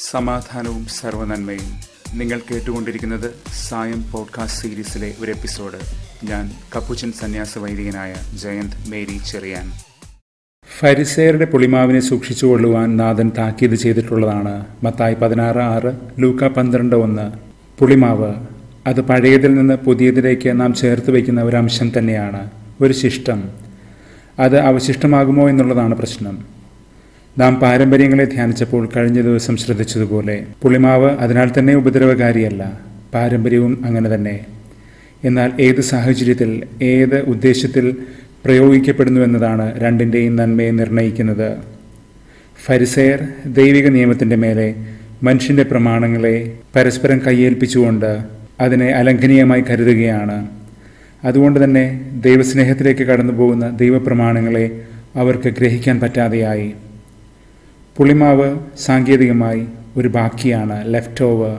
സമാധാനവും സർവനന്മയും നിങ്ങൾ കേട്ടുകൊണ്ടിരിക്കുന്നത് സായം പോഡ്കാസ്റ്റ് സീരീസിലെ ഒരു എപ്പിസോഡ് ഞാൻ കപ്പുച്ചൻ സന്യാസ വൈദികനായ ജയന്ത് മേരി ചെറിയാൻ ഫരിസേരുടെ പുളിമാവിനെ സൂക്ഷിച്ചുകൊള്ളുവാൻ നാഥൻ താക്കീത് ചെയ്തിട്ടുള്ളതാണ് മത്തായി പതിനാറ് ആറ് ലൂക്ക പന്ത്രണ്ട് ഒന്ന് പുളിമാവ് അത് പഴയതിൽ നിന്ന് പുതിയതിലേക്ക് നാം ചേർത്ത് വയ്ക്കുന്ന ഒരു അംശം തന്നെയാണ് ഒരു ശിഷ്ടം അത് അവശിഷ്ടമാകുമോ എന്നുള്ളതാണ് പ്രശ്നം നാം പാരമ്പര്യങ്ങളെ ധ്യാനിച്ചപ്പോൾ കഴിഞ്ഞ ദിവസം ശ്രദ്ധിച്ചതുപോലെ പുളിമാവ് അതിനാൽ തന്നെ ഉപദ്രവകാരിയല്ല പാരമ്പര്യവും അങ്ങനെ തന്നെ എന്നാൽ ഏത് സാഹചര്യത്തിൽ ഏത് ഉദ്ദേശത്തിൽ പ്രയോഗിക്കപ്പെടുന്നു എന്നതാണ് രണ്ടിൻ്റെയും നന്മയെ നിർണ്ണയിക്കുന്നത് ഫരിസെയർ ദൈവിക നിയമത്തിൻ്റെ മേലെ മനുഷ്യൻ്റെ പ്രമാണങ്ങളെ പരസ്പരം കയ്യേൽപ്പിച്ചുകൊണ്ട് അതിനെ അലംഘനീയമായി കരുതുകയാണ് അതുകൊണ്ട് തന്നെ ദൈവസ്നേഹത്തിലേക്ക് കടന്നു പോകുന്ന ദൈവപ്രമാണങ്ങളെ അവർക്ക് ഗ്രഹിക്കാൻ പറ്റാതെയായി പുളിമാവ് സാങ്കേതികമായി ഒരു ബാക്കിയാണ് ലെഫ്റ്റ് ഓവർ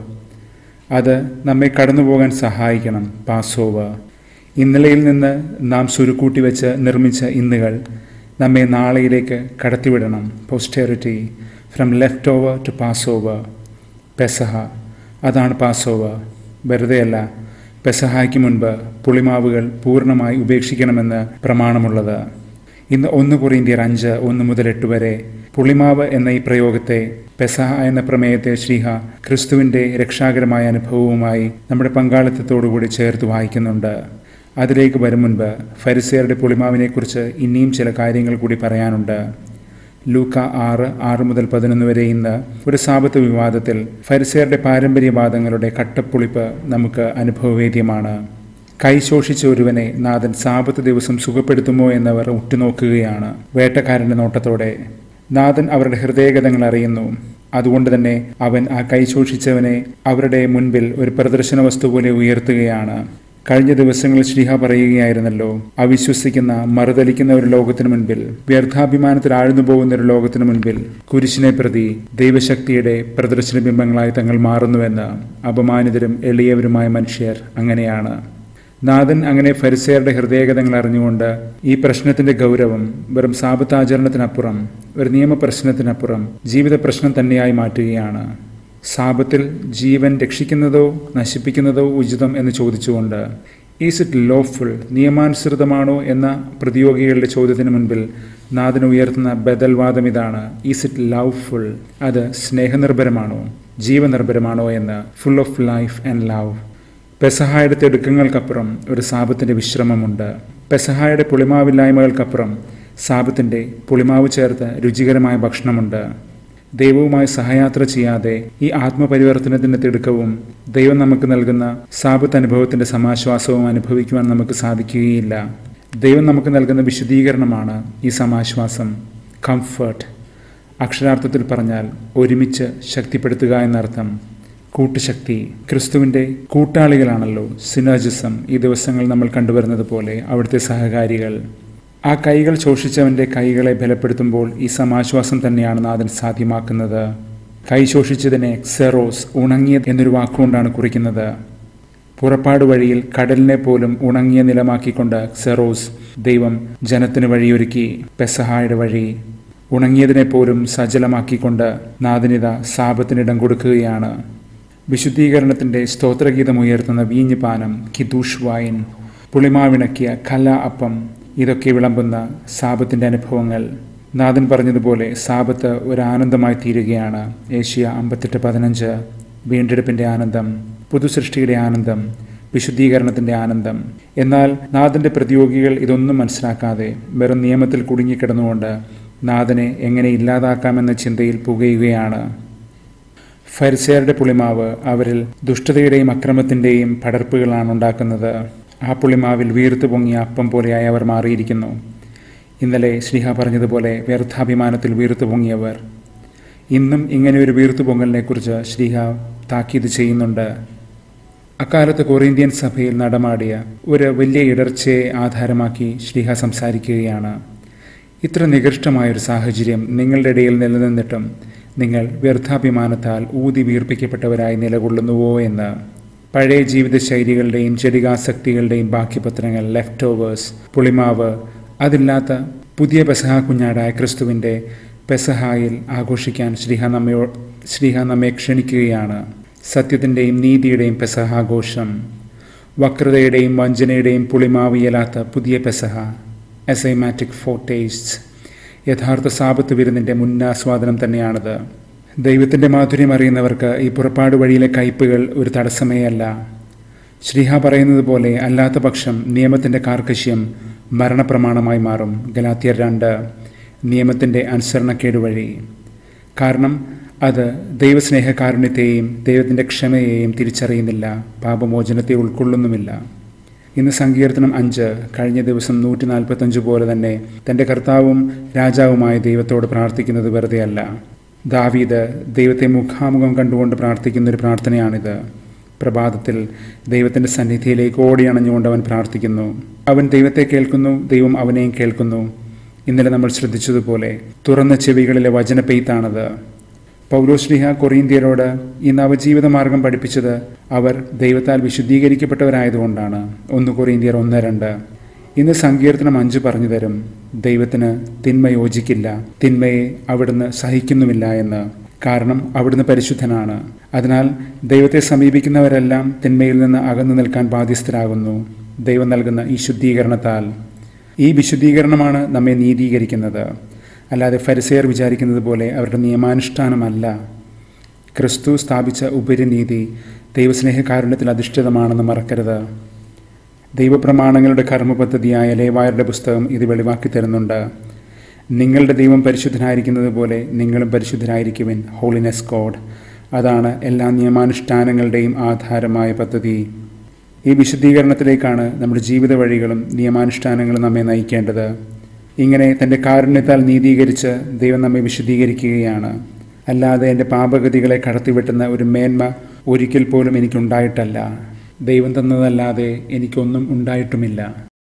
അത് നമ്മെ കടന്നു പോകാൻ സഹായിക്കണം പാസ് ഓവർ ഇന്നലെയിൽ നിന്ന് നാം സുരുക്കൂട്ടി വെച്ച് നിർമ്മിച്ച ഇന്നുകൾ നമ്മെ നാളെയിലേക്ക് കടത്തിവിടണം posterity from left over to pass over Pesaha അതാണ് പാസ് ഓവർ വെറുതെയല്ല പെസഹായ്ക്ക് മുൻപ് പുളിമാവുകൾ പൂർണ്ണമായി ഉപേക്ഷിക്കണമെന്ന് പ്രമാണമുള്ളത് ഇന്ന് ഒന്ന് കൊറിയന്ത്യർ അഞ്ച് ഒന്ന് മുതൽ എട്ട് വരെ പുളിമാവ് എന്ന ഈ പ്രയോഗത്തെ പെസഹ എന്ന പ്രമേയത്തെ ശ്രീഹ ക്രിസ്തുവിൻ്റെ രക്ഷാകരമായ അനുഭവവുമായി നമ്മുടെ പങ്കാളിത്തത്തോടുകൂടി ചേർത്ത് വായിക്കുന്നുണ്ട് അതിലേക്ക് വരും മുൻപ് ഫരിസേറുടെ പുളിമാവിനെക്കുറിച്ച് ഇനിയും ചില കാര്യങ്ങൾ കൂടി പറയാനുണ്ട് ലൂക്ക ആറ് ആറ് മുതൽ പതിനൊന്ന് വരെ ഇന്ന് ഒരു സാപത്ത് വിവാദത്തിൽ ഫരിസേറുടെ പാരമ്പര്യവാദങ്ങളുടെ കട്ടപ്പുളിപ്പ് നമുക്ക് അനുഭവവേദ്യമാണ് കൈ ശോഷിച്ച ഒരുവനെ നാഥൻ സാപത്ത് ദിവസം സുഖപ്പെടുത്തുമോ എന്നവർ ഉറ്റുനോക്കുകയാണ് വേട്ടക്കാരന്റെ നോട്ടത്തോടെ നാഥൻ അവരുടെ ഹൃദയഗതങ്ങൾ അറിയുന്നു അതുകൊണ്ട് തന്നെ അവൻ ആ കൈ ശോഷിച്ചവനെ അവരുടെ മുൻപിൽ ഒരു പ്രദർശന വസ്തു പോലെ ഉയർത്തുകയാണ് കഴിഞ്ഞ ദിവസങ്ങളിൽ ശ്രീഹ പറയുകയായിരുന്നല്ലോ അവിശ്വസിക്കുന്ന മറുതലിക്കുന്ന ഒരു ലോകത്തിനു മുൻപിൽ വ്യർത്ഥാഭിമാനത്തിൽ ആഴ്ന്നു പോകുന്ന ഒരു ലോകത്തിനു മുൻപിൽ കുരിശിനെ പ്രതി ദൈവശക്തിയുടെ പ്രദർശന ബിംബങ്ങളായി തങ്ങൾ മാറുന്നുവെന്ന് അപമാനിതരും എളിയവരുമായ മനുഷ്യർ അങ്ങനെയാണ് നാഥൻ അങ്ങനെ ഫരിസേറുടെ ഹൃദയഗതങ്ങൾ അറിഞ്ഞുകൊണ്ട് ഈ പ്രശ്നത്തിന്റെ ഗൗരവം വെറും സാപത്താചരണത്തിനപ്പുറം ഒരു നിയമപ്രശ്നത്തിനപ്പുറം ജീവിത പ്രശ്നം തന്നെയായി മാറ്റുകയാണ് സാപത്തിൽ ജീവൻ രക്ഷിക്കുന്നതോ നശിപ്പിക്കുന്നതോ ഉചിതം എന്ന് ചോദിച്ചുകൊണ്ട് ഈസ് ഇറ്റ് ലോഫുൾ നിയമാനുസൃതമാണോ എന്ന പ്രതിയോഗികളുടെ ചോദ്യത്തിന് മുൻപിൽ നാഥൻ ഉയർത്തുന്ന ബദൽവാദം ഇതാണ് ഈസ് ഇറ്റ് ലവ്ഫുൾ അത് സ്നേഹനിർഭരമാണോ ജീവനിർഭരമാണോ എന്ന് full of life and love പെസഹായുടെ തിടുക്കങ്ങൾക്കപ്പുറം ഒരു സാപത്തിൻ്റെ വിശ്രമമുണ്ട് പെസഹായുടെ പുളിമാവില്ലായ്മകൾക്കപ്പുറം സാപത്തിൻ്റെ പുളിമാവ് ചേർത്ത് രുചികരമായ ഭക്ഷണമുണ്ട് ദൈവവുമായി സഹയാത്ര ചെയ്യാതെ ഈ ആത്മപരിവർത്തനത്തിൻ്റെ തിടുക്കവും ദൈവം നമുക്ക് നൽകുന്ന സാപത്ത് അനുഭവത്തിൻ്റെ സമാശ്വാസവും അനുഭവിക്കുവാൻ നമുക്ക് സാധിക്കുകയില്ല ദൈവം നമുക്ക് നൽകുന്ന വിശദീകരണമാണ് ഈ സമാശ്വാസം കംഫർട്ട് അക്ഷരാർത്ഥത്തിൽ പറഞ്ഞാൽ ഒരുമിച്ച് ശക്തിപ്പെടുത്തുക എന്നർത്ഥം കൂട്ടുശക്തി ക്രിസ്തുവിൻ്റെ കൂട്ടാളികളാണല്ലോ സിനർജിസം ഈ ദിവസങ്ങൾ നമ്മൾ കണ്ടുവരുന്നത് പോലെ അവിടുത്തെ സഹകാരികൾ ആ കൈകൾ ശോഷിച്ചവൻ്റെ കൈകളെ ബലപ്പെടുത്തുമ്പോൾ ഈ സമാശ്വാസം തന്നെയാണ് നാഥൻ സാധ്യമാക്കുന്നത് കൈ ശോഷിച്ചതിനെ സെറോസ് ഉണങ്ങിയ എന്നൊരു വാക്കുകൊണ്ടാണ് കുറിക്കുന്നത് പുറപ്പാട് വഴിയിൽ കടലിനെ പോലും ഉണങ്ങിയ നിലമാക്കിക്കൊണ്ട് സെറോസ് ദൈവം ജനത്തിന് വഴിയൊരുക്കി പെസഹായുടെ വഴി ഉണങ്ങിയതിനെ പോലും സജലമാക്കിക്കൊണ്ട് നാഥനിത സാപത്തിനിടം കൊടുക്കുകയാണ് വിശുദ്ധീകരണത്തിന്റെ സ്തോത്രഗീതം ഉയർത്തുന്ന വീഞ്ഞ് പാനം കിദൂഷ് വൈൻ പുളിമാവിണക്കിയ കല അപ്പം ഇതൊക്കെ വിളമ്പുന്ന സാപത്തിന്റെ അനുഭവങ്ങൾ നാഥൻ പറഞ്ഞതുപോലെ സാപത്ത് ഒരു ആനന്ദമായി തീരുകയാണ് ഏഷ്യ അമ്പത്തെട്ട് പതിനഞ്ച് വീണ്ടെടുപ്പിന്റെ ആനന്ദം പുതുസൃഷ്ടിയുടെ ആനന്ദം വിശുദ്ധീകരണത്തിന്റെ ആനന്ദം എന്നാൽ നാഥന്റെ പ്രതിയോഗികൾ ഇതൊന്നും മനസ്സിലാക്കാതെ വെറും നിയമത്തിൽ കുടുങ്ങിക്കിടന്നുകൊണ്ട് നാഥനെ എങ്ങനെ ഇല്ലാതാക്കാമെന്ന ചിന്തയിൽ പുകയുകയാണ് ഫരിസേറുടെ പുളിമാവ് അവരിൽ ദുഷ്ടതയുടെയും അക്രമത്തിൻ്റെയും പടർപ്പുകളാണ് ഉണ്ടാക്കുന്നത് ആ പുളിമാവിൽ വീർത്തു പൊങ്ങിയ അപ്പം പോലെയായി അവർ മാറിയിരിക്കുന്നു ഇന്നലെ ശ്രീഹ പറഞ്ഞതുപോലെ വ്യർത്ഥാഭിമാനത്തിൽ വീർത്തു പൊങ്ങിയവർ ഇന്നും ഇങ്ങനെ ഒരു വീർത്തു പൊങ്ങലിനെക്കുറിച്ച് ശ്രീഹ താക്കീത് ചെയ്യുന്നുണ്ട് അക്കാലത്ത് കൊറിന്ത്യൻ സഭയിൽ നടമാടിയ ഒരു വലിയ ഇടർച്ചയെ ആധാരമാക്കി ശ്രീഹ സംസാരിക്കുകയാണ് ഇത്ര നികൃഷ്ടമായൊരു സാഹചര്യം നിങ്ങളുടെ ഇടയിൽ നിലനിന്നിട്ടും നിങ്ങൾ വ്യർത്ഥാഭിമാനത്താൽ ഊതി വീർപ്പിക്കപ്പെട്ടവരായി നിലകൊള്ളുന്നുവോ എന്ന് പഴയ ജീവിതശൈലികളുടെയും ജടികാസക്തികളുടെയും ബാക്കിപത്രങ്ങൾ ലെഫ്റ്റ് ഓവേഴ്സ് പുളിമാവ് അതില്ലാത്ത പുതിയ പെസഹ കുഞ്ഞാടായ ക്രിസ്തുവിൻ്റെ പെസഹായിൽ ആഘോഷിക്കാൻ ശ്രീഹ നമ്മയോ ശ്രീഹ നമ്മെ ക്ഷണിക്കുകയാണ് സത്യത്തിൻ്റെയും നീതിയുടെയും പെസഹാഘോഷം വക്രതയുടെയും വഞ്ചനയുടെയും പുളിമാവിയലാത്ത പുതിയ പെസഹ എസൈമാറ്റിക് ഫോർട്ടേസ്റ്റ് യഥാർത്ഥ സാപത്ത് വിരുന്നിൻ്റെ മുന്നാസ്വാദനം തന്നെയാണിത് ദൈവത്തിൻ്റെ മാധുര്യം അറിയുന്നവർക്ക് ഈ പുറപ്പാട് വഴിയിലെ കയ്പുകൾ ഒരു തടസ്സമേ അല്ല ശ്രീഹ പറയുന്നത് പോലെ അല്ലാത്ത പക്ഷം നിയമത്തിൻ്റെ കാർക്കശ്യം മരണപ്രമാണമായി മാറും ഗലാത്തിയർ രണ്ട് നിയമത്തിൻ്റെ അനുസരണക്കേട് വഴി കാരണം അത് ദൈവസ്നേഹകാരുണ്യത്തെയും ദൈവത്തിൻ്റെ ക്ഷമയെയും തിരിച്ചറിയുന്നില്ല പാപമോചനത്തെ ഉൾക്കൊള്ളുന്നുമില്ല ഇന്ന് സങ്കീർത്തനം അഞ്ച് കഴിഞ്ഞ ദിവസം നൂറ്റി നാൽപ്പത്തഞ്ച് പോലെ തന്നെ തൻ്റെ കർത്താവും രാജാവുമായ ദൈവത്തോട് പ്രാർത്ഥിക്കുന്നത് വെറുതെയല്ല ദാവീദ് ദൈവത്തെ മുഖാമുഖം കണ്ടുകൊണ്ട് പ്രാർത്ഥിക്കുന്ന ഒരു പ്രാർത്ഥനയാണിത് പ്രഭാതത്തിൽ ദൈവത്തിൻ്റെ സന്നിധിയിലേക്ക് ഓടിയണഞ്ഞുകൊണ്ട് അവൻ പ്രാർത്ഥിക്കുന്നു അവൻ ദൈവത്തെ കേൾക്കുന്നു ദൈവം അവനെയും കേൾക്കുന്നു ഇന്നലെ നമ്മൾ ശ്രദ്ധിച്ചതുപോലെ തുറന്ന ചെവികളിലെ വചന പെയ്ത്താണത് പൗലോശ്രീഹ കൊറീന്ത്യരോട് ഈ നവജീവിത മാർഗം പഠിപ്പിച്ചത് അവർ ദൈവത്താൽ വിശുദ്ധീകരിക്കപ്പെട്ടവരായതുകൊണ്ടാണ് ഒന്ന് കൊറീന്ത്യർ ഒന്ന് രണ്ട് ഇന്ന് സങ്കീർത്തനം അഞ്ച് പറഞ്ഞു തരും ദൈവത്തിന് തിന്മ യോജിക്കില്ല തിന്മയെ അവിടുന്ന് സഹിക്കുന്നുമില്ല എന്ന് കാരണം അവിടുന്ന് പരിശുദ്ധനാണ് അതിനാൽ ദൈവത്തെ സമീപിക്കുന്നവരെല്ലാം തിന്മയിൽ നിന്ന് അകന്നു നിൽക്കാൻ ബാധ്യസ്ഥരാകുന്നു ദൈവം നൽകുന്ന ഈ ശുദ്ധീകരണത്താൽ ഈ വിശുദ്ധീകരണമാണ് നമ്മെ നീതീകരിക്കുന്നത് അല്ലാതെ ഫരിസെയർ വിചാരിക്കുന്നത് പോലെ അവരുടെ നിയമാനുഷ്ഠാനമല്ല ക്രിസ്തു സ്ഥാപിച്ച ഉപരിനീതി ദൈവസ്നേഹകാരുണ്യത്തിൽ അധിഷ്ഠിതമാണെന്ന് മറക്കരുത് ദൈവപ്രമാണങ്ങളുടെ കർമ്മപദ്ധതിയായ ലേവായരുടെ പുസ്തകം ഇത് വെളിവാക്കി തരുന്നുണ്ട് നിങ്ങളുടെ ദൈവം പരിശുദ്ധനായിരിക്കുന്നത് പോലെ നിങ്ങളും പരിശുദ്ധരായിരിക്കുവിൻ ഹോളിനെസ് കോഡ് അതാണ് എല്ലാ നിയമാനുഷ്ഠാനങ്ങളുടെയും ആധാരമായ പദ്ധതി ഈ വിശുദ്ധീകരണത്തിലേക്കാണ് നമ്മുടെ ജീവിത വഴികളും നിയമാനുഷ്ഠാനങ്ങളും നമ്മെ നയിക്കേണ്ടത് ഇങ്ങനെ തൻ്റെ കാരുണ്യത്താൽ നീതീകരിച്ച് ദൈവം നമ്മെ വിശുദ്ധീകരിക്കുകയാണ് അല്ലാതെ എൻ്റെ പാപഗതികളെ കടത്തിവെട്ടുന്ന ഒരു മേന്മ ഒരിക്കൽ പോലും എനിക്കുണ്ടായിട്ടല്ല ദൈവം തന്നതല്ലാതെ എനിക്കൊന്നും ഉണ്ടായിട്ടുമില്ല